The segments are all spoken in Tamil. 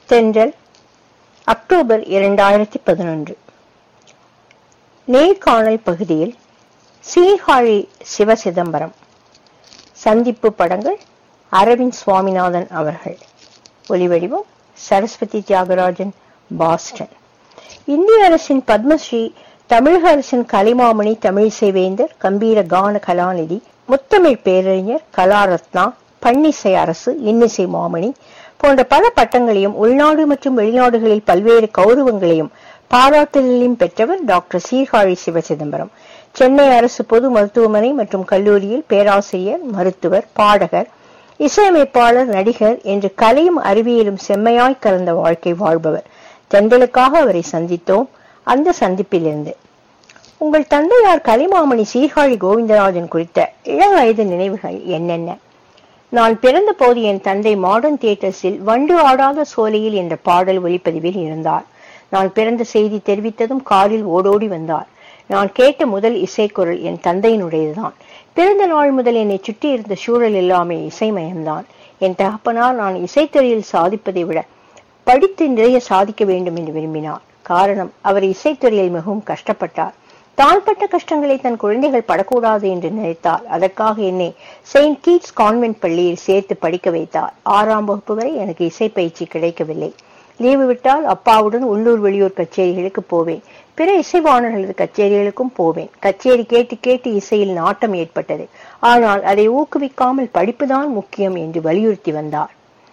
தென்றல் அக்டோபர் இரண்டாயிரத்தி பதினொன்று நேர்காணல் பகுதியில் சீர்காழி சிவசிதம்பரம் சந்திப்பு படங்கள் அரவிந்த் சுவாமிநாதன் அவர்கள் ஒலிவடிவம் சரஸ்வதி தியாகராஜன் பாஸ்டன் இந்திய அரசின் பத்மஸ்ரீ தமிழக அரசின் கலைமாமணி தமிழிசை வேந்தர் கம்பீர கான கலாநிதி முத்தமிழ் பேரறிஞர் கலாரத்னா பன்னிசை அரசு இன்னிசை மாமணி போன்ற பல பட்டங்களையும் உள்நாடு மற்றும் வெளிநாடுகளில் பல்வேறு கௌரவங்களையும் பாராட்டுதலையும் பெற்றவர் டாக்டர் சீர்காழி சிவசிதம்பரம் சென்னை அரசு பொது மருத்துவமனை மற்றும் கல்லூரியில் பேராசிரியர் மருத்துவர் பாடகர் இசையமைப்பாளர் நடிகர் என்று கலையும் அறிவியலும் செம்மையாய் கலந்த வாழ்க்கை வாழ்பவர் தென்றலுக்காக அவரை சந்தித்தோம் அந்த சந்திப்பிலிருந்து உங்கள் தந்தையார் கலைமாமணி சீர்காழி கோவிந்தராஜன் குறித்த இளவயது நினைவுகள் என்னென்ன நான் பிறந்த போது என் தந்தை மாடர்ன் தியேட்டர்ஸில் வண்டு ஆடாத சோலையில் என்ற பாடல் ஒளிப்பதிவில் இருந்தார் நான் பிறந்த செய்தி தெரிவித்ததும் காரில் ஓடோடி வந்தார் நான் கேட்ட முதல் இசைக்குரல் என் தந்தையினுடையதுதான் பிறந்த நாள் முதல் என்னை சுற்றி இருந்த சூழல் எல்லாமே இசைமயம்தான் என் தகப்பனார் நான் இசைத்துறையில் சாதிப்பதை விட படித்து நிறைய சாதிக்க வேண்டும் என்று விரும்பினார் காரணம் அவர் இசைத்துறையில் மிகவும் கஷ்டப்பட்டார் தான் பட்ட கஷ்டங்களை தன் குழந்தைகள் படக்கூடாது என்று நினைத்தார் அதற்காக என்னை செயின்ட் கீட்ஸ் கான்வென்ட் பள்ளியில் சேர்த்து படிக்க வைத்தார் ஆறாம் வகுப்பு வரை எனக்கு இசை பயிற்சி கிடைக்கவில்லை லீவு விட்டால் அப்பாவுடன் உள்ளூர் வெளியூர் கச்சேரிகளுக்கு போவேன் பிற இசைவாணர்களது கச்சேரிகளுக்கும் போவேன் கச்சேரி கேட்டு கேட்டு இசையில் நாட்டம் ஏற்பட்டது ஆனால் அதை ஊக்குவிக்காமல் படிப்புதான் முக்கியம் என்று வலியுறுத்தி வந்தார்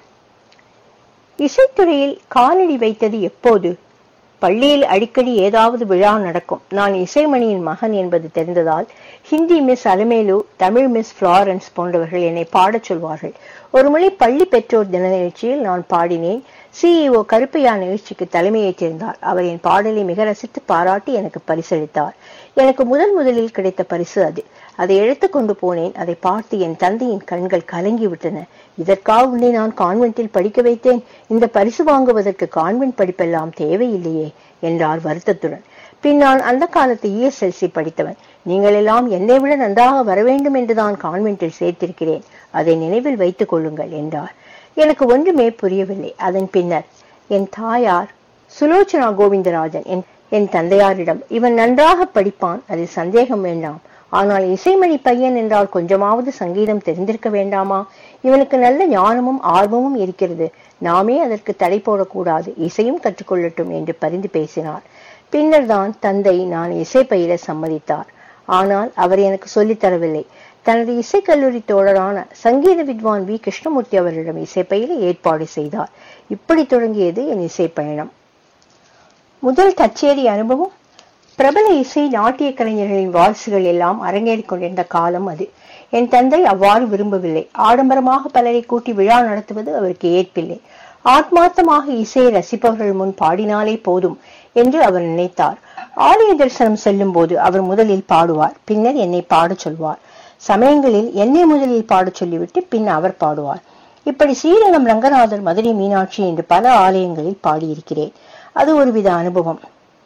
இசைத்துறையில் காலடி வைத்தது எப்போது பள்ளியில் அடிக்கடி ஏதாவது விழா நடக்கும் நான் இசைமணியின் மகன் என்பது தெரிந்ததால் Hindi miss Alamelu Tamil miss Florence போன்றவர்கள் என்னை பாடச் சொல்வார்கள் ஒருமுறை பள்ளி பெற்றோர் தின நிகழ்ச்சியில் நான் பாடினேன் சிஇஓ கருப்பையா நிகழ்ச்சிக்கு தலைமையேற்றிருந்தார் அவர் என் பாடலை மிக ரசித்து பாராட்டி எனக்கு பரிசளித்தார் எனக்கு முதல் முதலில் கிடைத்த பரிசு அது அதை எடுத்து கொண்டு போனேன் அதை பார்த்து என் தந்தையின் கண்கள் கலங்கி விட்டன இதற்காக உன்னை நான் கான்வென்ட்டில் படிக்க வைத்தேன் இந்த பரிசு வாங்குவதற்கு கான்வென்ட் படிப்பெல்லாம் தேவையில்லையே என்றார் வருத்தத்துடன் பின் நான் அந்த காலத்து இஎஸ்எல்சி படித்தவன் நீங்கள் எல்லாம் என்னை விட நன்றாக வர வேண்டும் என்றுதான் கான்வென்ட்டில் சேர்த்திருக்கிறேன் அதை நினைவில் வைத்துக் கொள்ளுங்கள் என்றார் எனக்கு ஒன்றுமே புரியவில்லை அதன் பின்னர் என் தாயார் சுலோச்சனா கோவிந்தராஜன் என் என் தந்தையாரிடம் இவன் நன்றாக படிப்பான் அதில் சந்தேகம் வேண்டாம் ஆனால் இசைமணி பையன் என்றால் கொஞ்சமாவது சங்கீதம் தெரிந்திருக்க வேண்டாமா இவனுக்கு நல்ல ஞானமும் ஆர்வமும் இருக்கிறது நாமே அதற்கு தடை போடக்கூடாது இசையும் கற்றுக்கொள்ளட்டும் என்று பரிந்து பேசினார் பின்னர் தான் தந்தை நான் இசை பயில சம்மதித்தார் ஆனால் அவர் எனக்கு சொல்லித் தரவில்லை தனது இசைக்கல்லூரி தோழரான சங்கீத வித்வான் வி கிருஷ்ணமூர்த்தி அவரிடம் இசை பயில ஏற்பாடு செய்தார் இப்படி தொடங்கியது என் இசை பயணம் முதல் கச்சேரி அனுபவம் பிரபல இசை நாட்டிய கலைஞர்களின் வாரிசுகள் எல்லாம் அரங்கேறிக் கொண்டிருந்த காலம் அது என் தந்தை அவ்வாறு விரும்பவில்லை ஆடம்பரமாக பலரை கூட்டி விழா நடத்துவது அவருக்கு ஏற்பில்லை ஆத்மார்த்தமாக இசையை ரசிப்பவர்கள் முன் பாடினாலே போதும் என்று அவர் நினைத்தார் ஆலய தரிசனம் செல்லும் போது அவர் முதலில் பாடுவார் பின்னர் என்னை பாடச் சொல்வார் சமயங்களில் என்னை முதலில் பாடச் சொல்லிவிட்டு பின் அவர் பாடுவார் இப்படி ஸ்ரீரங்கம் ரங்கநாதர் மதுரை மீனாட்சி என்று பல ஆலயங்களில் பாடியிருக்கிறேன் அது ஒருவித அனுபவம்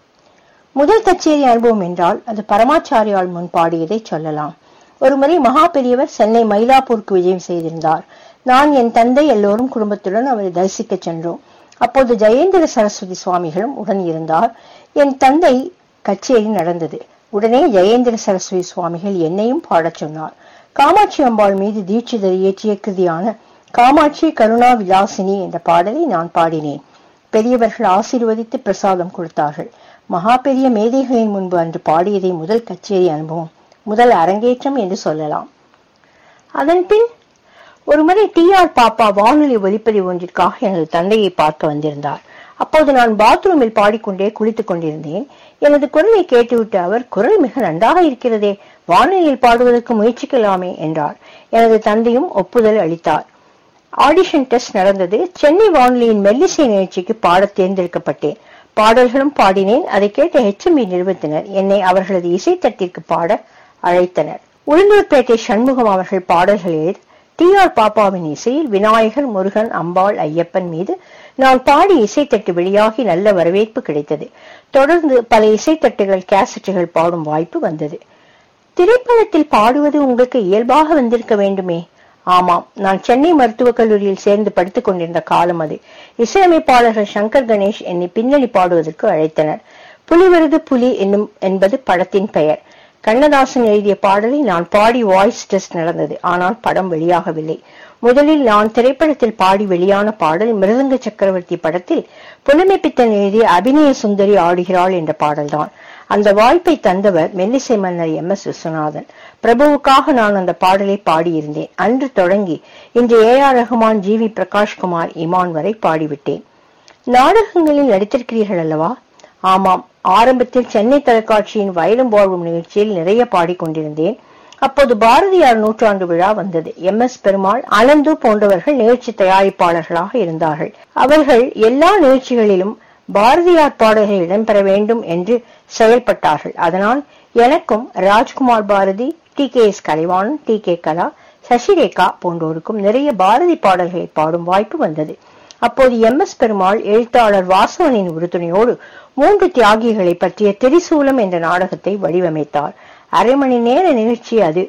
முதல் கச்சேரி அனுபவம் என்றால் அது பரமாச்சாரியால் முன் பாடியதை சொல்லலாம் ஒருமுறை மகா பெரியவர் சென்னை மயிலாப்பூருக்கு விஜயம் செய்திருந்தார் நான் என் தந்தை எல்லோரும் குடும்பத்துடன் அவரை தரிசிக்க சென்றோம் அப்போது ஜெயேந்திர சரஸ்வதி சுவாமிகளும் உடன் இருந்தார் என் தந்தை கச்சேரி நடந்தது உடனே ஜெயேந்திர சரஸ்வதி சுவாமிகள் என்னையும் பாடச் சொன்னார் காமாட்சி அம்பாள் மீது தீட்சிதர் இயற்றிய கிருதியான காமாட்சி கருணா விலாசினி என்ற பாடலை நான் பாடினேன் பெரியவர்கள் ஆசீர்வதித்து பிரசாதம் கொடுத்தார்கள் மகா பெரிய மேதைகளின் முன்பு அன்று பாடியதை முதல் கச்சேரி அனுபவம் முதல் அரங்கேற்றம் என்று சொல்லலாம் அதன் பின் ஒருமுறை டி ஆர் பாப்பா வானொலி ஒலிப்பதிவு ஒன்றிற்காக எனது தந்தையை பார்க்க வந்திருந்தார் அப்போது நான் பாத்ரூமில் பாடிக்கொண்டே குளித்துக் கொண்டிருந்தேன் எனது குரலை கேட்டுவிட்டு அவர் குரல் மிக நன்றாக இருக்கிறதே வானொலியில் பாடுவதற்கு முயற்சிக்கலாமே என்றார் எனது தந்தையும் ஒப்புதல் அளித்தார் ஆடிஷன் டெஸ்ட் நடந்தது சென்னை வானொலியின் மெல்லிசை நிகழ்ச்சிக்கு பாட தேர்ந்தெடுக்கப்பட்டேன் பாடல்களும் பாடினேன் அதை கேட்ட ஹெச்எம்பி நிறுவனத்தினர் என்னை அவர்களது இசைத்தட்டிற்கு பாட அழைத்தனர் உளுந்தூர்பேட்டை சண்முகம் அவர்கள் பாடல்களில் டி ஆர் பாப்பாவின் இசையில் விநாயகர் முருகன் அம்பாள் ஐயப்பன் மீது நான் பாடி இசைத்தட்டு வெளியாகி நல்ல வரவேற்பு கிடைத்தது தொடர்ந்து பல இசைத்தட்டுகள் கேசட்டுகள் பாடும் வாய்ப்பு வந்தது திரைப்படத்தில் பாடுவது உங்களுக்கு இயல்பாக வந்திருக்க வேண்டுமே ஆமாம் நான் சென்னை மருத்துவக் கல்லூரியில் சேர்ந்து படித்துக் கொண்டிருந்த காலம் அது இசையமைப்பாளர்கள் சங்கர் கணேஷ் என்னை பின்னணி பாடுவதற்கு அழைத்தனர் புலிவிருது புலி என்னும் என்பது படத்தின் பெயர் கண்ணதாசன் எழுதிய பாடலை நான் பாடி வாய்ஸ் டெஸ்ட் நடந்தது ஆனால் படம் வெளியாகவில்லை முதலில் நான் திரைப்படத்தில் பாடி வெளியான பாடல் மிருதங்க சக்கரவர்த்தி படத்தில் புலமைப்பித்தன் எழுதிய அபிநய சுந்தரி ஆடுகிறாள் என்ற பாடல்தான் அந்த வாய்ப்பை தந்தவர் மெல்லிசை மன்னர் எம் எஸ் விஸ்வநாதன் பிரபுவுக்காக நான் அந்த பாடலை பாடியிருந்தேன் அன்று தொடங்கி இன்று A R Rahman G V Prakashkumar Imman வரை பாடிவிட்டேன் நாடகங்களில் நடித்திருக்கிறீர்கள் அல்லவா ஆமாம் ஆரம்பத்தில் சென்னை தொலைக்காட்சியின் வயலும் வாழ்வும் நிகழ்ச்சியில் நிறைய பாடிக்கொண்டிருந்தேன் அப்போது பாரதியார் நூற்றாண்டு விழா வந்தது எம் எஸ் பெருமாள் அனந்து போன்றவர்கள் நிகழ்ச்சி தயாரிப்பாளர்களாக இருந்தார்கள் அவர்கள் எல்லா நிகழ்ச்சிகளிலும் பாரதியார் பாடல்கள் இடம்பெற வேண்டும் என்று செயல்பட்டார்கள் அதனால் எனக்கும் Rajkumar Bharathi T K S Kalaivanan T K Kala Sasirekha போன்றோருக்கும் நிறைய பாரதி பாடல்களை பாடும் வாய்ப்பு வந்தது அப்போது எம் எஸ் பெருமாள் எழுத்தாளர் வாசவனின் உறுதுணையோடு மூன்று தியாகிகளை பற்றிய திரிசூலம் என்ற நாடகத்தை வடிவமைத்தார் அரை மணி நேர நிகழ்ச்சி அது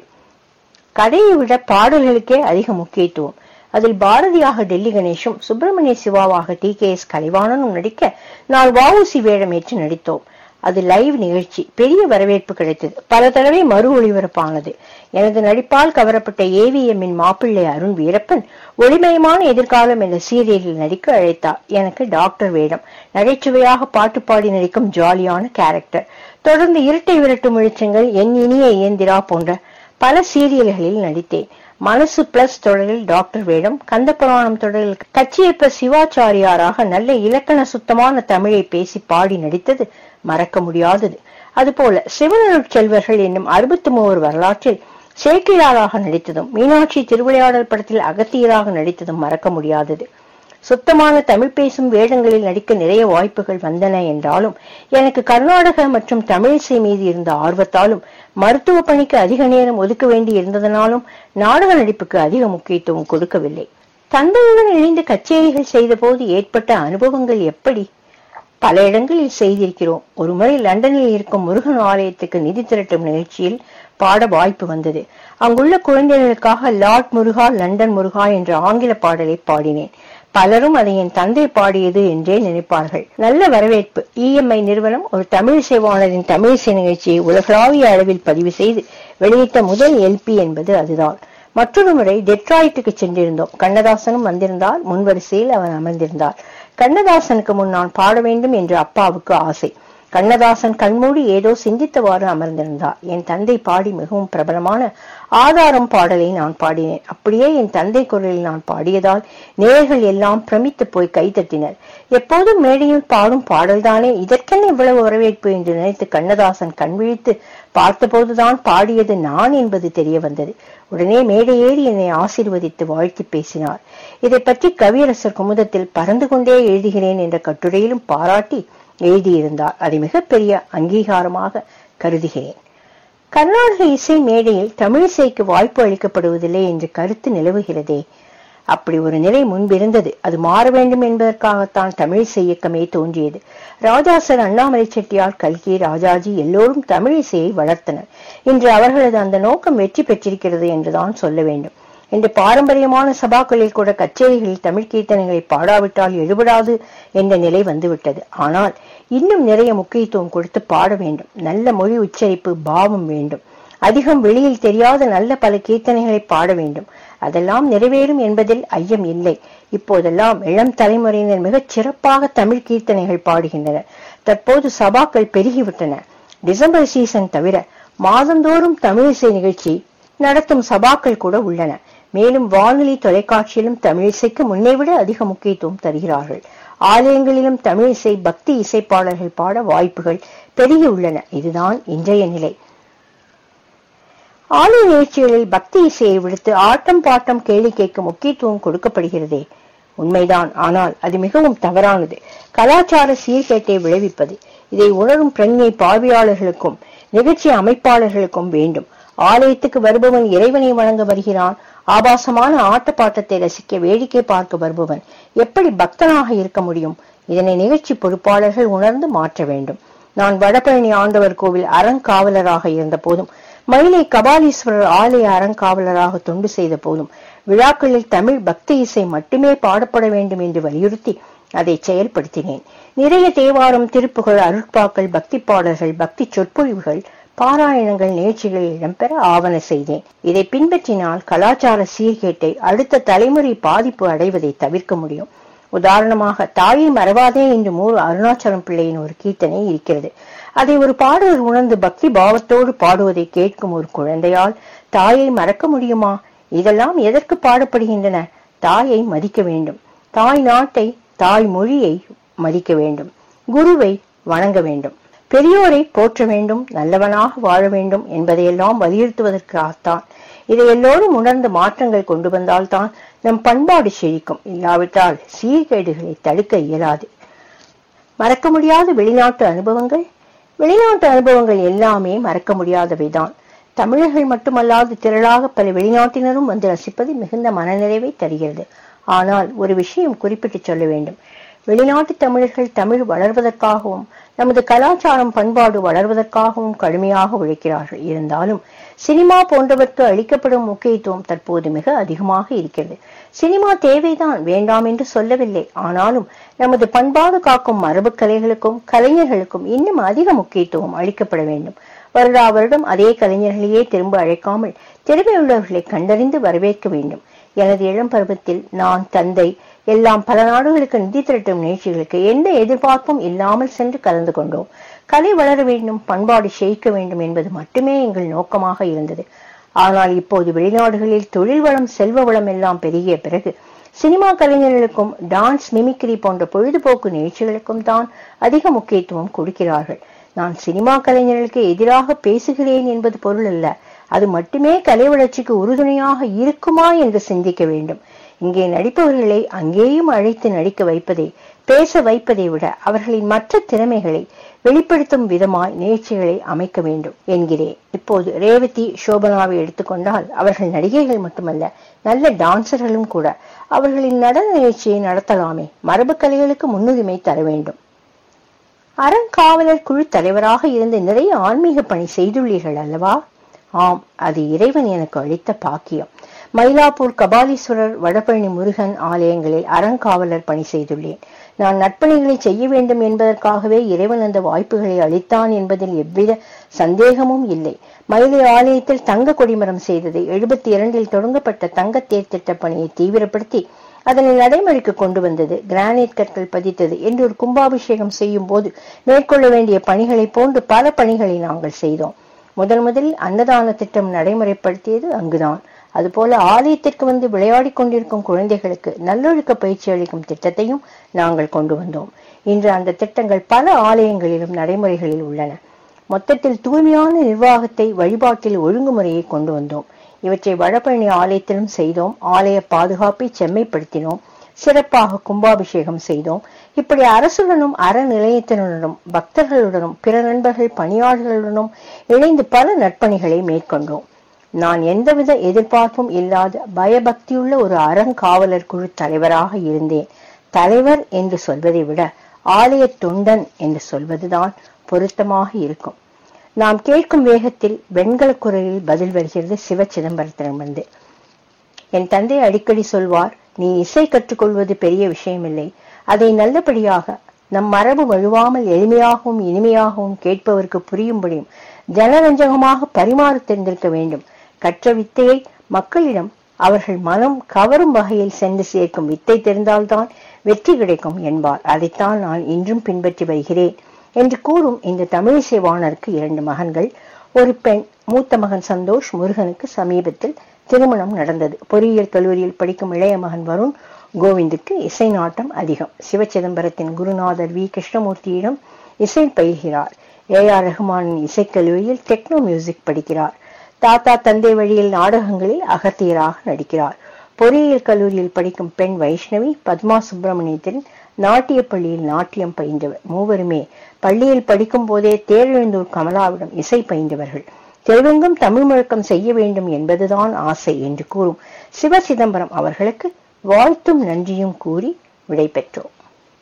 கதையை விட பாடல்களுக்கே அதிக முக்கியத்துவம் அதில் பாரதியாக டெல்லி கணேஷும் சுப்பிரமணிய சிவாவாக டி கே எஸ் கலைவாணனும் நடிக்க நான் வஉசி வேடமேற்று நடித்தோம் அது லைவ் நிகழ்ச்சி பெரிய வரவேற்பு கிடைத்தது பல தடவை மறு ஒளிபரப்பானது எனது நடிப்பால் கவரப்பட்ட ஏவிஎம்மின் மாப்பிள்ளை அருண் வீரப்பன் ஒளிமயமான எதிர்காலம் என்ற சீரியலில் நடிக்க அழைத்தார் எனக்கு டாக்டர் வேடம் நகைச்சுவையாக பாட்டு பாடி நடிக்கும் ஜாலியான கேரக்டர் தொடர்ந்து இரட்டை விரட்டு முழிச்சங்கள் என் இனிய இயந்திரா போன்ற பல சீரியல்களில் நடித்தேன் மனசு பிளஸ் தொடரில் டாக்டர் வேடம் கந்தபுராணம் தொடரில் கச்சியப்ப சிவாச்சாரியாராக நல்ல இலக்கண சுத்தமான தமிழை பேசி பாடி நடித்தது மறக்க முடியாதது அதுபோல சிவனருட் செல்வர்கள் என்னும் அறுபத்தி மூவர் வரலாற்றில் சேக்கிழாராக நடித்ததும் மீனாட்சி திருவிளையாடல் படத்தில் அகத்தியராக நடித்ததும் மறக்க முடியாதது சுத்தமான தமிழ் பேசும் வேடங்களில் நடிக்க நிறைய வாய்ப்புகள் வந்தன என்றாலும் எனக்கு கர்நாடக மற்றும் தமிழிசை மீது இருந்த ஆர்வத்தாலும் மருத்துவ பணிக்கு அதிக நேரம் ஒதுக்க வேண்டி இருந்ததனாலும் நாடக நடிப்புக்கு அதிக முக்கியத்துவம் கொடுக்கவில்லை தந்தையுடன் இணைந்து கச்சேரிகள் செய்த போது ஏற்பட்ட அனுபவங்கள் எப்படி பல இடங்களில் செய்திருக்கிறோம் ஒருமுறை லண்டனில் இருக்கும் முருகன் ஆலயத்துக்கு நிதி திரட்டும் நிகழ்ச்சியில் பாட வாய்ப்பு வந்தது அங்குள்ள குழந்தைகளுக்காக லார்ட் முருகா லண்டன் முருகா என்ற ஆங்கில பாடலை பாடினேன் பலரும் அதை என் தந்தை பாடியது என்றே நினைப்பார்கள் நல்ல வரவேற்பு இஎம்ஐ நிறுவனம் ஒரு தமிழிசை வாணரின் தமிழிசை நிகழ்ச்சியை உலகளாவிய அளவில் பதிவு செய்து வெளியிட்ட முதல் எல்பி என்பது அதுதான் மற்றொரு முறை டெட்ராய்ட்டுக்கு சென்றிருந்தோம் கண்ணதாசனும் வந்திருந்தால் முன்வரிசையில் அவன் அமர்ந்திருந்தார் கண்ணதாசனுக்கு முன் நான் பாட வேண்டும் என்று அப்பாவுக்கு ஆசை கண்ணதாசன் கண்மூடி ஏதோ சிந்தித்தவாறு அமர்ந்திருந்தார் என் தந்தை பாடி மிகவும் பிரபலமான ஆதாரம் பாடலை நான் பாடினேன் அப்படியே என் தந்தை குரலில் நான் பாடியதால் நேயர்கள் எல்லாம் பிரமித்து போய் கைதட்டினர் எப்போதும் மேடையில் பாடும் பாடல்தானே இதற்கென்ன இவ்வளவு வரவேற்பு என்று நினைத்து கண்ணதாசன் கண் விழித்து பார்த்தபோதுதான் பாடியது நான் என்பது தெரிய வந்தது உடனே மேடை ஏறி என்னை ஆசீர்வதித்து வாழ்த்தி பேசினார் இதை பற்றி கவியரசர் குமுதத்தில் பறந்து கொண்டே எழுதுகிறேன் என்ற கட்டுரையிலும் பாராட்டி எழுதியிருந்தார் அதை மிகப்பெரிய அங்கீகாரமாக கருதுகிறேன் கர்நாடக இசை மேடையில் தமிழிசைக்கு வாய்ப்பு அளிக்கப்படுவதில்லை என்று கருத்து நிலவுகிறதே அப்படி ஒரு நிலை முன்பிருந்தது அது மாற வேண்டும் என்பதற்காகத்தான் தமிழிசை இயக்கமே தோன்றியது ராஜாசர் அண்ணாமலை செட்டியார் கல்கி ராஜாஜி எல்லோரும் தமிழிசையை வளர்த்தனர் இன்று அவர்களது அந்த நோக்கம் வெற்றி பெற்றிருக்கிறது என்றுதான் சொல்ல வேண்டும் இன்று பாரம்பரியமான சபாக்களில் கூட கச்சேரிகளில் தமிழ் கீர்த்தனைகளை பாடாவிட்டால் எழுபடாது என்ற நிலை வந்துவிட்டது ஆனால் இன்னும் நிறைய முக்கியத்துவம் கொடுத்து பாட வேண்டும் நல்ல மொழி உச்சரிப்பு பாவம் வேண்டும் அதிகம் வெளியில் தெரியாத நல்ல பல கீர்த்தனைகளை பாட வேண்டும் அதெல்லாம் நிறைவேறும் என்பதில் ஐயம் இல்லை இப்போதெல்லாம் இளம் தலைமுறையினர் மிகச் சிறப்பாக தமிழ் கீர்த்தனைகள் பாடுகின்றனர் தற்போது சபாக்கள் பெருகிவிட்டன டிசம்பர் சீசன் தவிர மாதந்தோறும் தமிழிசை நிகழ்ச்சி நடத்தும் சபாக்கள் கூட உள்ளன மேலும் வானொலி தொலைக்காட்சியிலும் தமிழிசைக்கு முன்னே விட அதிக முக்கியத்துவம் தருகிறார்கள் ஆலயங்களிலும் தமிழிசை பக்தி இசைப்பாடல்கள் பாட வாய்ப்புகள் பெருகி உள்ளன இதுதான் இன்றைய நிலை ஆலய நிகழ்ச்சிகளில் பக்தி இசையை விடுத்து ஆட்டம் பாட்டம் கேள்வி கேட்கும் முக்கியத்துவம் கொடுக்கப்படுகிறதே உண்மைதான் ஆனால் அது மிகவும் தவறானது கலாச்சார சீர்கேட்டை விளைவிப்பது இதை உணரும் பிரஞ்ஞை பார்வையாளர்களுக்கும் நிகழ்ச்சி அமைப்பாளர்களுக்கும் வேண்டும் ஆலயத்துக்கு வருபவன் இறைவனை வணங்க வருகிறான் ஆபாசமான ஆட்டப்பாட்டத்தை ரசிக்க வேடிக்கை பார்க்க வருபவன் எப்படி பக்தனாக இருக்க முடியும் இதனை நிகழ்ச்சி பொறுப்பாளர்கள் உணர்ந்து மாற்ற வேண்டும் நான் வடபழனி ஆண்டவர் கோவில் அறங்காவலராக இருந்த போதும் மயிலை கபாலீஸ்வரர் ஆலய அறங்காவலராக தொண்டு செய்த போதும் விழாக்களில் தமிழ் பக்தி இசை மட்டுமே பாடப்பட வேண்டும் என்று வலியுறுத்தி அதை செயல்படுத்தினேன் நிறைய தேவாரம் திருப்புகழ் அருட்பாக்கள் பக்தி பாடல்கள் பக்தி சொற்பொழிவுகள் பாராயணங்கள் நிகழ்ச்சிகளில் இடம்பெற ஆவண செய்தேன் இதை பின்பற்றினால் கலாச்சார சீர்கேட்டை அடுத்த தலைமுறை பாதிப்பு அடைவதை தவிர்க்க முடியும் உதாரணமாக தாயை மறவாதே என்று மூர் அருணாச்சலம் பிள்ளையின் ஒரு கீர்த்தனை இருக்கிறது அதை ஒரு பாடகர் உணர்ந்து பக்தி பாவத்தோடு பாடுவதை கேட்கும் ஒரு குழந்தையால் தாயை மறக்க முடியுமா இதெல்லாம் எதற்கு பாடப்படுகின்றன தாயை மதிக்க வேண்டும் தாய் நாட்டை தாய் மொழியை மதிக்க வேண்டும் குருவை வணங்க வேண்டும் பெரியோரை போற்ற வேண்டும் நல்லவனாக வாழ வேண்டும் என்பதையெல்லாம் வலியுறுத்துவதற்காகத்தான் இதை எல்லோரும் உணர்ந்து மாற்றங்கள் கொண்டு வந்தால்தான் நம் பண்பாடு செழிக்கும் இல்லாவிட்டால் சீர்கேடுகளை தடுக்க இயலாது மறக்க முடியாத வெளிநாட்டு அனுபவங்கள் வெளிநாட்டு அனுபவங்கள் எல்லாமே மறக்க முடியாதவைதான் தமிழர்கள் மட்டுமல்லாது திரளாக பல வெளிநாட்டினரும் வந்து ரசிப்பது மிகுந்த மனநிறைவை தருகிறது ஆனால் ஒரு விஷயம் குறிப்பிட்டு சொல்ல வேண்டும் வெளிநாட்டு தமிழர்கள் தமிழ் வளர்வதற்காகவும் நமது கலாச்சாரம் பண்பாடு வளர்வதற்காகவும் கடுமையாக உழைக்கிறார்கள் இருந்தாலும் சினிமா போன்றவற்கு அளிக்கப்படும் முக்கியத்துவம் தற்போது மிக அதிகமாக இருக்கிறது சினிமா தேவைதான் வேண்டாம் என்று சொல்லவில்லை ஆனாலும் நமது பண்பாடு காக்கும் மரபு கலைகளுக்கும் கலைஞர்களுக்கும் இன்னும் அதிக முக்கியத்துவம் அளிக்கப்பட வேண்டும் வருடா வருடம் அதே கலைஞர்களையே திரும்ப அழைக்காமல் திறமையுள்ளவர்களை கண்டறிந்து வரவேற்க வேண்டும் எனது இளம் பருவத்தில் நான் தந்தை எல்லாம் பல நாடுகளுக்கு நிதி திரட்டும் நிகழ்ச்சிகளுக்கு எந்த எதிர்பார்ப்பும் இல்லாமல் சென்று கலந்து கொண்டோம் கலை வளர வேண்டும் பண்பாடு செழிக்க வேண்டும் என்பது மட்டுமே எங்கள் நோக்கமாக இருந்தது ஆனால் இப்போது வெளிநாடுகளில் தொழில் வளம் செல்வ வளம் எல்லாம் பெருகிய பிறகு சினிமா கலைஞர்களுக்கும் டான்ஸ் மிமிக்ரி போன்ற பொழுதுபோக்கு நிகழ்ச்சிகளுக்கும் தான் அதிக முக்கியத்துவம் கொடுக்கிறார்கள் நான் சினிமா கலைஞர்களுக்கு எதிராக பேசுகிறேன் என்பது பொருள் அல்ல அது மட்டுமே கலை வளர்ச்சிக்கு உறுதுணையாக இருக்குமா என்று சிந்திக்க வேண்டும் இங்கே நடிப்பவர்களை அங்கேயும் அழைத்து நடிக்க வைப்பதை பேச வைப்பதை விட அவர்களின் மற்ற திறமைகளை வெளிப்படுத்தும் விதமாய் நிகழ்ச்சிகளை அமைக்க வேண்டும் என்கிறேன் இப்போது ரேவதி சோபனாவை எடுத்துக்கொண்டால் அவர்கள் நடிகைகள் மட்டுமல்ல நல்ல டான்சர்களும் கூட அவர்களின் நடன நிகழ்ச்சியை நடத்தலாமே மரபு கலைகளுக்கு முன்னுரிமை தர வேண்டும் அறங்காவலர் குழு தலைவராக இருந்து நிறைய ஆன்மீக பணி செய்துள்ளீர்கள் அல்லவா ஆம் அது இறைவன் எனக்கு அளித்த பாக்கியம் மயிலாப்பூர் கபாலீஸ்வரர் வடபழனி முருகன் ஆலயங்களில் அறங்காவலர் பணி செய்துள்ளேன் நான் நற்பணிகளை செய்ய வேண்டும் என்பதற்காகவே இறைவன் அந்த வாய்ப்புகளை அளித்தான் என்பதில் எவ்வித சந்தேகமும் இல்லை மயிலை ஆலயத்தில் தங்க கொடிமரம் செய்தது எழுபத்தி இரண்டில் தொடங்கப்பட்ட தங்க தேர் திட்ட பணியை தீவிரப்படுத்தி அதனை நடைமுறைக்கு கொண்டு வந்தது கிரானைட் கற்கள் பதித்தது என்று ஒரு கும்பாபிஷேகம் செய்யும் போது மேற்கொள்ள வேண்டிய பணிகளை போன்று பல பணிகளை நாங்கள் செய்தோம் முதல் முதலில் அன்னதான திட்டம் நடைமுறைப்படுத்தியது அங்குதான் அதுபோல ஆலயத்திற்கு வந்து விளையாடிக் கொண்டிருக்கும் குழந்தைகளுக்கு நல்லொழுக்க பயிற்சி அளிக்கும் திட்டத்தையும் நாங்கள் கொண்டு வந்தோம் இன்று அந்த திட்டங்கள் பல ஆலயங்களிலும் நடைமுறைகளில் உள்ளன மொத்தத்தில் தூய்மையான நிர்வாகத்தை வழிபாட்டில் ஒழுங்குமுறையை கொண்டு வந்தோம் இவற்றை வடபழனி ஆலயத்திலும் செய்தோம் ஆலய பாதுகாப்பை செம்மைப்படுத்தினோம் சிறப்பாக கும்பாபிஷேகம் செய்தோம் இப்படி அரசுடனும் அறநிலையத்தினருடனும் பக்தர்களுடனும் பிற நண்பர்கள் பணியாளர்களுடனும் இணைந்து பல நற்பணிகளை மேற்கொண்டோம் நான் எந்தவித எதிர்பார்ப்பும் இல்லாத பயபக்தியுள்ள ஒரு அறங்காவலர் குழு தலைவராக இருந்தேன் தலைவர் என்று சொல்வதை விட ஆலய தொண்டன் என்று சொல்வதுதான் பொருத்தமாக இருக்கும் நாம் கேட்கும் வேகத்தில் வெண்கல குரலில் பதில் வருகிறது சிவ சிதம்பரத்திடமிருந்து என் தந்தை அடிக்கடி சொல்வார் நீ இசை கற்றுக்கொள்வது பெரிய விஷயமில்லை அதை நல்லபடியாக நம் மரபு வழுவாமல் எளிமையாகவும் இனிமையாகவும் கேட்பவருக்கு புரியும்படியும் ஜனரஞ்சகமாக பரிமாற தெரிந்திருக்க வேண்டும் கற்ற வித்தையை மக்களிடம் அவர்கள் மனம் கவரும் வகையில் சென்று சேர்க்கும் வித்தை தெரிந்தால்தான் வெற்றி கிடைக்கும் என்பார் அதைத்தான் நான் இன்றும் பின்பற்றி வருகிறேன் என்று கூறும் இந்த தமிழிசை வாணருக்கு இரண்டு மகன்கள் ஒரு பெண் மூத்த மகன் சந்தோஷ் முருகனுக்கு சமீபத்தில் திருமணம் நடந்தது பொறியியல் கல்லூரியில் படிக்கும் இளைய மகன் வருண் கோவிந்துக்கு இசை நாட்டம் அதிகம் சிவச்சிதம்பரத்தின் குருநாதர் வி கிருஷ்ணமூர்த்தியிடம் இசை பயில்கிறார் ஏ ஆர் ரஹ்மானின் இசைக்கல்லூரியில் டெக்னோ மியூசிக் படிக்கிறார் தாத்தா தந்தை வழியில் நாடகங்களில் அகத்தியராக நடிக்கிறார் பொறியியல் கல்லூரியில் படிக்கும் பெண் வைஷ்ணவி பத்மா சுப்பிரமணியத்தின் நாட்டிய பள்ளியில் நாட்டியம் பயின்றவர் மூவருமே பள்ளியில் படிக்கும் போதே தேரெழுந்தூர் கமலாவிடம் இசை பயின்றவர்கள் தெலுங்கும் தமிழ் முழக்கம் செய்ய வேண்டும் என்பதுதான் ஆசை என்று கூறும் சிவ சிதம்பரம் அவர்களுக்கு வாழ்த்தும் நன்றியும் கூறி விடை பெற்றோம்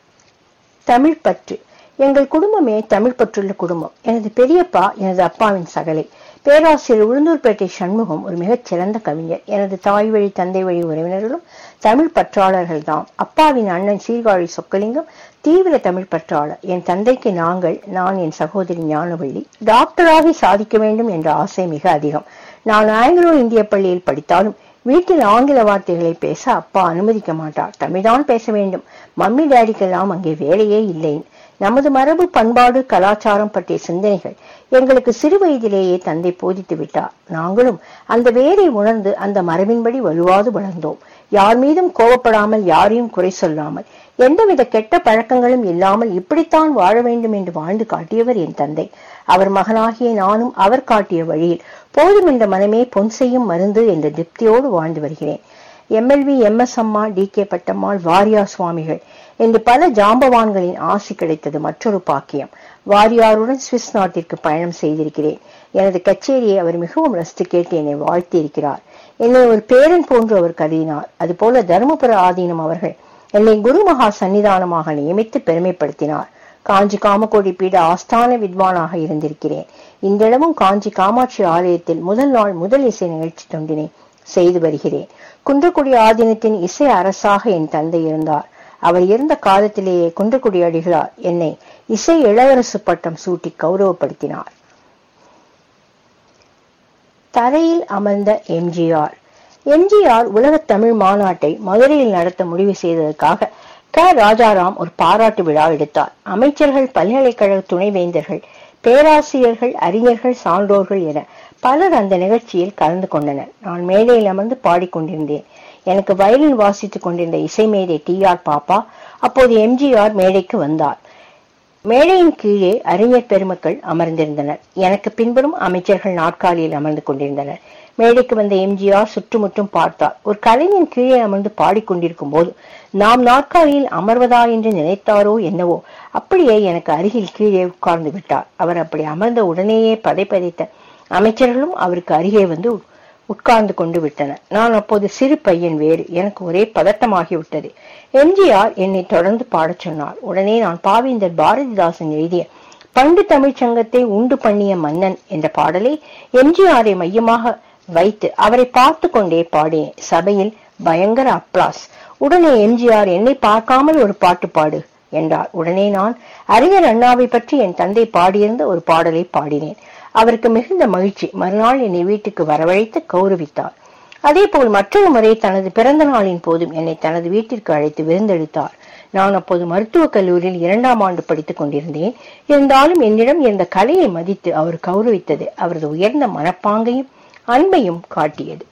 தமிழ் பற்று எங்கள் குடும்பமே தமிழ் பற்றுள்ள குடும்பம் எனது பெரியப்பா எனது அப்பாவின் சகலை பேராசிரியர் உளுந்தூர்பேட்டை சண்முகம் ஒரு மிகச் சிறந்த கவிஞர் எனது தாய் வழி தந்தை வழி உறவினர்களும் தமிழ் பற்றாளர்கள் தாம் அப்பாவின் அண்ணன் சீர்காழி சொக்கலிங்கம் தீவிர தமிழ் பற்றாளர் என் தந்தைக்கு நாங்கள் நான் என் சகோதரி ஞானவள்ளி டாக்டராகி சாதிக்க வேண்டும் என்ற ஆசை மிக அதிகம் நான் ஆங்கிலோ இந்திய பள்ளியில் படித்தாலும் வீட்டில் ஆங்கில வார்த்தைகளை பேச அப்பா அனுமதிக்க மாட்டார் தமிழ்தான் பேச வேண்டும் மம்மி டேடிக்கெல்லாம் அங்கே வேலையே இல்லை நமது மரபு பண்பாடு கலாச்சாரம் பற்றிய சிந்தனைகள் எங்களுக்கு சிறு வயதிலேயே தந்தை போதித்து விட்டார் நாங்களும் அந்த வேரை உணர்ந்து அந்த மரபின்படி வலுவாது வளர்ந்தோம் யார் மீதும் கோபப்படாமல் யாரையும் குறை சொல்லாமல் எந்தவித கெட்ட பழக்கங்களும் இல்லாமல் இப்படித்தான் வாழ வேண்டும் என்று வாழ்ந்து காட்டியவர் என் தந்தை அவர் மகனாகிய நானும் அவர் காட்டிய வழியில் போதும் என்ற மனமே பொன் செய்யும் மருந்து என்ற திருப்தியோடு வாழ்ந்து வருகிறேன் எம்எல்வி எம் எஸ் அம்மா டி கே பட்டம்மாள் வாரியா சுவாமிகள் என்று பல ஜாம்பவான்களின் ஆசி கிடைத்தது மற்றொரு பாக்கியம் வாரியாருடன் சுவிஸ் நாட்டிற்கு பயணம் செய்திருக்கிறேன் எனது கச்சேரியை அவர் மிகவும் ரசித்து கேட்டு என்னை வாழ்த்தி இருக்கிறார் என்னை ஒரு பேரன் போன்று அவர் கருதினார் அதுபோல தருமபுர ஆதீனம் அவர்கள் என்னை குருமகா சன்னிதானமாக நியமித்து பெருமைப்படுத்தினார் காஞ்சி காமகோடி பீட ஆஸ்தான வித்வானாக இருந்திருக்கிறேன் இன்றளவும் காஞ்சி காமாட்சி ஆலயத்தில் முதல் நாள் முதல் இசை நிகழ்ச்சி தொண்டினை செய்து வருகிறேன் குன்றக்குடி ஆதீனத்தின் இசை அரசாக என் தந்தை இருந்தார் அவர் இருந்த காலத்திலேயே குன்றக்குடி அடிகளார் என்னை இசை இளவரசு பட்டம் சூட்டி கௌரவப்படுத்தினார் தரையில் அமர்ந்த எம்ஜிஆர் எம்ஜிஆர் உலகத் தமிழ் மாநாட்டை மதுரையில் நடத்த முடிவு செய்ததற்காக க ராஜாராம் ஒரு பாராட்டு விழா எடுத்தார் அமைச்சர்கள் பல்கலைக்கழக துணைவேந்தர்கள் பேராசிரியர்கள் அறிஞர்கள் சான்றோர்கள் என பலர் அந்த நிகழ்ச்சியில் கலந்து கொண்டனர் நான் மேடையில் அமர்ந்து பாடிக்கொண்டிருந்தேன் எனக்கு வயலின் வாசித்துக் கொண்டிருந்த இசை மேதை டி ஆர் பாப்பா அப்போது எம்ஜிஆர் மேடைக்கு வந்தார் மேடையின் கீழே அறிஞர் பெருமக்கள் அமர்ந்திருந்தனர் எனக்கு பின்புறம் அமைச்சர்கள் நாற்காலியில் அமர்ந்து கொண்டிருந்தனர் மேடைக்கு வந்த எம்ஜிஆர் சுற்றுமுற்றும் பார்த்தார் ஒரு கலைஞன் கீழே அமர்ந்து பாடிக்கொண்டிருக்கும் போது நாம் நாற்காலியில் அமர்வதா என்று நினைத்தாரோ என்னவோ அப்படியே எனக்கு அருகில் கீழே உட்கார்ந்து விட்டார் அவர் அப்படி அமர்ந்த உடனேயே பதைப்பதைத்த அமைச்சர்களும் அவருக்கு அருகே வந்து உட்கார்ந்து கொண்டு விட்டனர் நான் அப்போது சிறு பையன் வேறு எனக்கு ஒரே பதட்டமாகி விட்டது எம்ஜிஆர் என்னை தொடர்ந்து பாடச் சொன்னார் உடனே நான் பாவேந்தர் பாரதிதாசன் எழுதிய பண்டு தமிழ்ச் சங்கத்தை உண்டு பண்ணிய மன்னன் என்ற பாடலை எம்ஜிஆரை மையமாக வைத்து அவரை பார்த்து கொண்டே பாடினேன் சபையில் பயங்கர அப்ளாஸ் உடனே எம்ஜிஆர் என்னை பார்க்காமல் ஒரு பாட்டு பாடு என்றார் உடனே நான் அறிஞர் அண்ணாவை பற்றி என் தந்தை பாடியிருந்த ஒரு பாடலை பாடினேன் அவருக்கு மிகுந்த மகிழ்ச்சி மறுநாள் என்னை வீட்டுக்கு வரவழைத்து கௌரவித்தார் அதே போல் மற்றொரு முறை தனது பிறந்த நாளின் போதும் என்னை தனது வீட்டிற்கு அழைத்து விருந்தளித்தார் நான் அப்போது மருத்துவக் கல்லூரியில் இரண்டாம் ஆண்டு படித்துக் கொண்டிருந்தேன் இருந்தாலும் என்னிடம் இருந்த கலையை மதித்து அவர் கௌரவித்தது அவரது உயர்ந்த மனப்பாங்கையும் அன்பையும் காட்டியது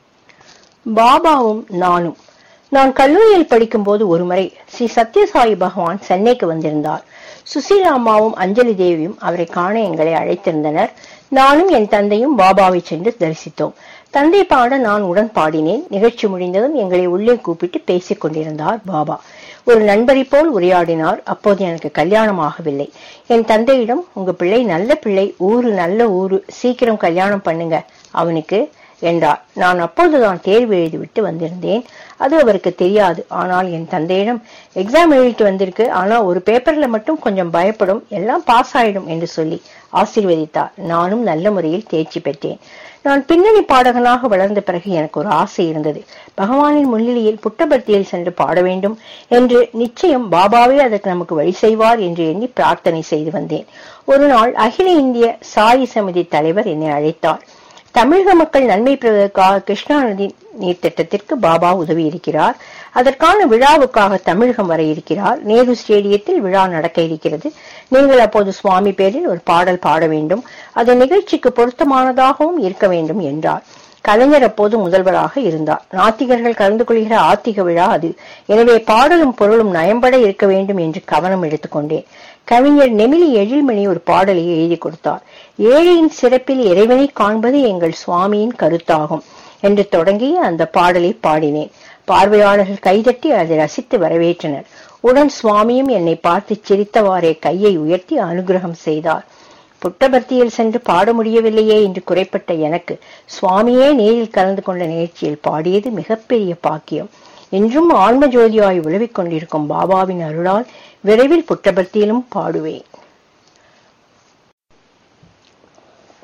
பாபாவும் நானும் நான் கல்லூரியில் படிக்கும் போது ஒருமுறை ஸ்ரீ சத்யசாயி பகவான் சென்னைக்கு வந்திருந்தார் சுசீலா அம்மாவும் அஞ்சலி தேவியும் அவரை காண எங்களை அழைத்திருந்தனர் நானும் என் தந்தையும் பாபாவை சென்று தரிசித்தோம் தந்தை பாட நான் உடன் பாடினேன் நிகழ்ச்சி முடிந்ததும் எங்களை உள்ளே கூப்பிட்டு பேசிக் கொண்டிருந்தார் பாபா ஒரு நண்பரை போல் உரையாடினார் அப்போது எனக்கு கல்யாணம் ஆகவில்லை என் தந்தையிடம் உங்க பிள்ளை நல்ல பிள்ளை ஊரு நல்ல ஊரு சீக்கிரம் கல்யாணம் பண்ணுங்க அவனுக்கு என்றார் நான் அப்போதுதான் தேர்வு எழுதிவிட்டு வந்திருந்தேன் அது அவருக்கு தெரியாது ஆனால் என் தந்தையிடம் எக்ஸாம் எழுதிட்டு வந்திருக்கு ஆனா ஒரு பேப்பர்ல மட்டும் கொஞ்சம் பயப்படும் எல்லாம் பாஸ் ஆயிடும் என்று சொல்லி ஆசீர்வதித்தார் நானும் நல்ல முறையில் தேர்ச்சி பெற்றேன் நான் பின்னணி பாடகனாக வளர்ந்த பிறகு எனக்கு ஒரு ஆசை இருந்தது பகவானின் முன்னிலையில் புட்டபர்த்தியில் சென்று பாட வேண்டும் என்று நிச்சயம் பாபாவே அதற்கு நமக்கு வழி செய்வார் என்று எண்ணி பிரார்த்தனை செய்து வந்தேன் ஒரு நாள் அகில இந்திய சாயி சமிதி தலைவர் என்னை அழைத்தார் தமிழக மக்கள் நன்மை பெறுவதற்காக கிருஷ்ணா நதி நீர் திட்டத்திற்கு பாபா உதவி இருக்கிறார் அதற்கான விழாவுக்காக தமிழகம் வர இருக்கிறார் நேரு ஸ்டேடியத்தில் விழா நடக்க இருக்கிறது நீங்கள் அப்போது சுவாமி பேரில் ஒரு பாடல் பாட வேண்டும் அது நிகழ்ச்சிக்கு பொருத்தமானதாகவும் இருக்க வேண்டும் என்றார் கலைஞர் அப்போது முதல்வராக இருந்தார் நாத்திகர்கள் கலந்து கொள்கிற ஆத்திக விழா அது எனவே பாடலும் பொருளும் நயம்பட இருக்க வேண்டும் என்று கவனம் எடுத்துக்கொண்டேன் கவிஞர் நெமிலி எழில்மணி ஒரு பாடலை எழுதி கொடுத்தார் ஏழையின் சிறப்பில் இறைவனை காண்பது எங்கள் சுவாமியின் கருத்தாகும் என்று தொடங்கி அந்த பாடலை பாடினேன் பார்வையாளர்கள் கைதட்டி அதை ரசித்து வரவேற்றனர் உடன் சுவாமியும் என்னை பார்த்து சிரித்தவாறே கையை உயர்த்தி அனுகிரகம் செய்தார் புட்டபர்த்தியில் சென்று பாட முடியவில்லையே என்று குறைப்பட்ட எனக்கு சுவாமியே நேரில் கலந்து கொண்ட நிகழ்ச்சியில் பாடியது மிகப்பெரிய பாக்கியம் இன்றும் ஆன்ம ஜோதியாய் உழவிக் கொண்டிருக்கும் பாபாவின் அருளால் விரைவில் புட்டபர்த்தியிலும் பாடுவேன்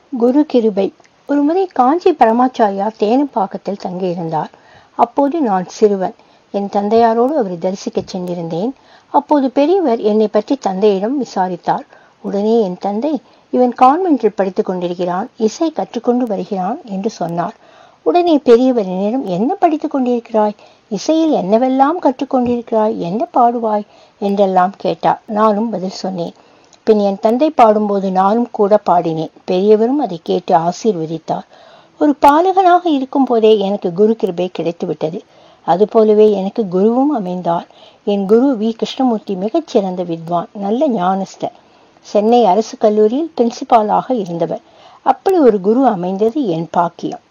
குரு கிருபை ஒருமுறை காஞ்சி பரமாச்சாரியார் தேனுப்பாக்கத்தில் தங்கியிருந்தார் அப்போது நான் சிறுவன் என் தந்தையாரோடு அவரை தரிசிக்கச் சென்றிருந்தேன் அப்போது பெரியவர் என்னை பற்றி தந்தையிடம் விசாரித்தார் உடனே என் தந்தை இவன் கான்வென்ட்டில் படித்துக் கொண்டிருக்கிறான் இசை கற்றுக்கொண்டு வருகிறான் என்று சொன்னார் உடனே பெரியவர் என்னிடம் என்ன படித்துக் கொண்டிருக்கிறாய் இசையில் என்னவெல்லாம் கற்றுக்கொண்டிருக்கிறாய் என்ன பாடுவாய் என்றெல்லாம் கேட்டார் நானும் பதில் சொன்னேன் பின் என் தந்தை பாடும்போது நானும் கூட பாடினேன் பெரியவரும் அதை கேட்டு ஆசீர்வதித்தார் ஒரு பாலகனாக இருக்கும் போதே எனக்கு குரு கிருபை கிடைத்துவிட்டது அதுபோலவே எனக்கு குருவும் அமைந்தார் என் குரு வி கிருஷ்ணமூர்த்தி மிகச்சிறந்த வித்வான் நல்ல ஞானஸ்தர் சென்னை அரசு கல்லூரியில் பிரின்சிபாலாக இருந்தவர் அப்படி ஒரு குரு அமைந்தது என் பாக்கியம்